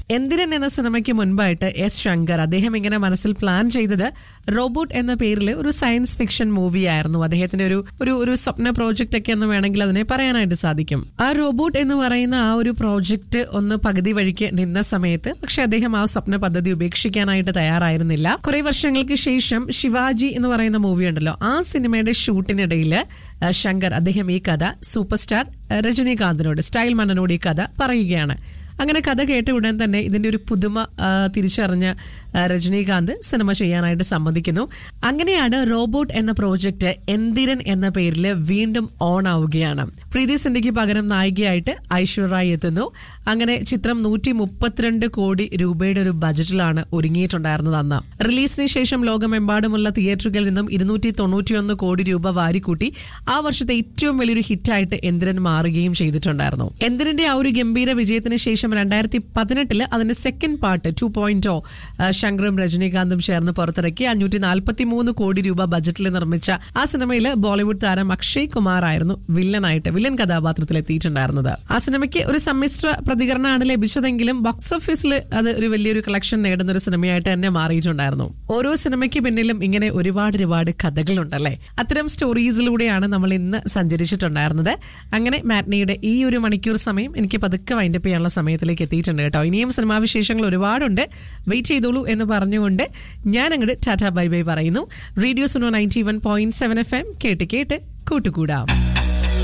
എന്തിരൻ എന്ന സിനിമയ്ക്ക് മുൻപായിട്ട് എസ് ശങ്കർ അദ്ദേഹം ഇങ്ങനെ മനസ്സിൽ പ്ലാൻ ചെയ്തത് റോബോട്ട് എന്ന പേരിൽ ഒരു സയൻസ് ഫിക്ഷൻ മൂവി ആയിരുന്നു അദ്ദേഹത്തിന്റെ ഒരു ഒരു ഒരു സ്വപ്ന പ്രോജക്റ്റ് ഒക്കെ എന്ന് വേണമെങ്കിൽ അതിനെ പറയാനായിട്ട് സാധിക്കും ആ റോബോട്ട് എന്ന് പറയുന്ന ആ ഒരു പ്രോജക്റ്റ് ഒന്ന് പകുതി വഴിക്ക് നിന്ന സമയത്ത് പക്ഷെ അദ്ദേഹം ആ സ്വപ്ന പദ്ധതി ഉപേക്ഷിക്കാനായിട്ട് തയ്യാറായിരുന്നില്ല കുറെ വർഷങ്ങൾക്ക് ശേഷം ശിവാജി എന്ന് പറയുന്ന മൂവി ഉണ്ടല്ലോ ആ സിനിമയുടെ ഷൂട്ടിനിടയിൽ ശങ്കർ അദ്ദേഹം ഈ കഥ സൂപ്പർ സ്റ്റാർ രജനീകാന്തിനോട് സ്റ്റൈൽ മന്നനോട് ഈ കഥ പറയുകയാണ് അങ്ങനെ കഥ കേട്ട ഉടൻ തന്നെ ഇതിന്റെ ഒരു പുതുമ ആ, തിരിച്ചറിഞ്ഞ ആ, രജനീകാന്ത് സിനിമ ചെയ്യാനായിട്ട് സമ്മതിക്കുന്നു അങ്ങനെയാണ് റോബോട്ട് എന്ന പ്രോജക്റ്റ് എന്തിരൻ എന്ന പേരിൽ വീണ്ടും ഓൺ ആവുകയാണ് പ്രീതി സിന്ധിക്ക് പകരം നായികയായിട്ട് ഐശ്വര്യ എത്തുന്നു അങ്ങനെ ചിത്രം നൂറ്റി മുപ്പത്തിരണ്ട് കോടി രൂപയുടെ ഒരു ബജറ്റിലാണ് ഒരുങ്ങിയിട്ടുണ്ടായിരുന്നത് അന്ന് റിലീസിന് ശേഷം ലോകമെമ്പാടുമുള്ള തിയേറ്ററുകളിൽ നിന്നും ഇരുന്നൂറ്റി തൊണ്ണൂറ്റിയൊന്ന് കോടി രൂപ വാരിക്കൂട്ടി ആ വർഷത്തെ ഏറ്റവും വലിയൊരു ഹിറ്റായിട്ട് എന്തിരൻ മാറുകയും ചെയ്തിട്ടുണ്ടായിരുന്നു എന്തിരന്റെ ആ ഒരു ഗംഭീര വിജയത്തിന് ശേഷം രണ്ടായിരത്തി പതിനെട്ടില് അതിന്റെ സെക്കൻഡ് പാർട്ട് ടു പോയിന്റ് ശങ്കറും രജനീകാന്തും ചേർന്ന് പുറത്തിറക്കി അഞ്ഞൂറ്റി നാൽപ്പത്തി മൂന്ന് കോടി രൂപ ബജറ്റിൽ നിർമ്മിച്ച ആ സിനിമയിൽ ബോളിവുഡ് താരം അക്ഷയ് കുമാർ ആയിരുന്നു വില്ലനായിട്ട് വില്ലൻ കഥാപാത്രത്തിൽ എത്തിയിട്ടുണ്ടായിരുന്നത് ആ സിനിമയ്ക്ക് ഒരു സമ്മിശ്ര പ്രതികരണമാണ് ലഭിച്ചതെങ്കിലും ബോക്സ് ഓഫീസിൽ അത് ഒരു വലിയൊരു കളക്ഷൻ നേടുന്ന ഒരു സിനിമയായിട്ട് തന്നെ മാറിയിട്ടുണ്ടായിരുന്നു ഓരോ സിനിമയ്ക്ക് പിന്നിലും ഇങ്ങനെ ഒരുപാട് ഒരുപാട് കഥകളുണ്ടല്ലേ അത്തരം സ്റ്റോറീസിലൂടെയാണ് നമ്മൾ ഇന്ന് സഞ്ചരിച്ചിട്ടുണ്ടായിരുന്നത് അങ്ങനെ മാറ്റ്നിയുടെ ഈ ഒരു മണിക്കൂർ സമയം എനിക്ക് പതുക്കെ വൈൻഡപ്പ് ചെയ്യാനുള്ള സമയത്തിലേക്ക് എത്തിയിട്ടുണ്ട് കേട്ടോ ഇനിയും സിനിമാ വിശേഷങ്ങൾ ഒരുപാടുണ്ട് വെയിറ്റ് ചെയ്തോളൂ എന്ന് പറഞ്ഞുകൊണ്ട് ഞാൻ അങ്ങോട്ട് ടാറ്റ ബൈ ബൈ പറയുന്നു radio Suno ninety one point seven F M കേട്ട് കേട്ട് കൂട്ടുകൂടാം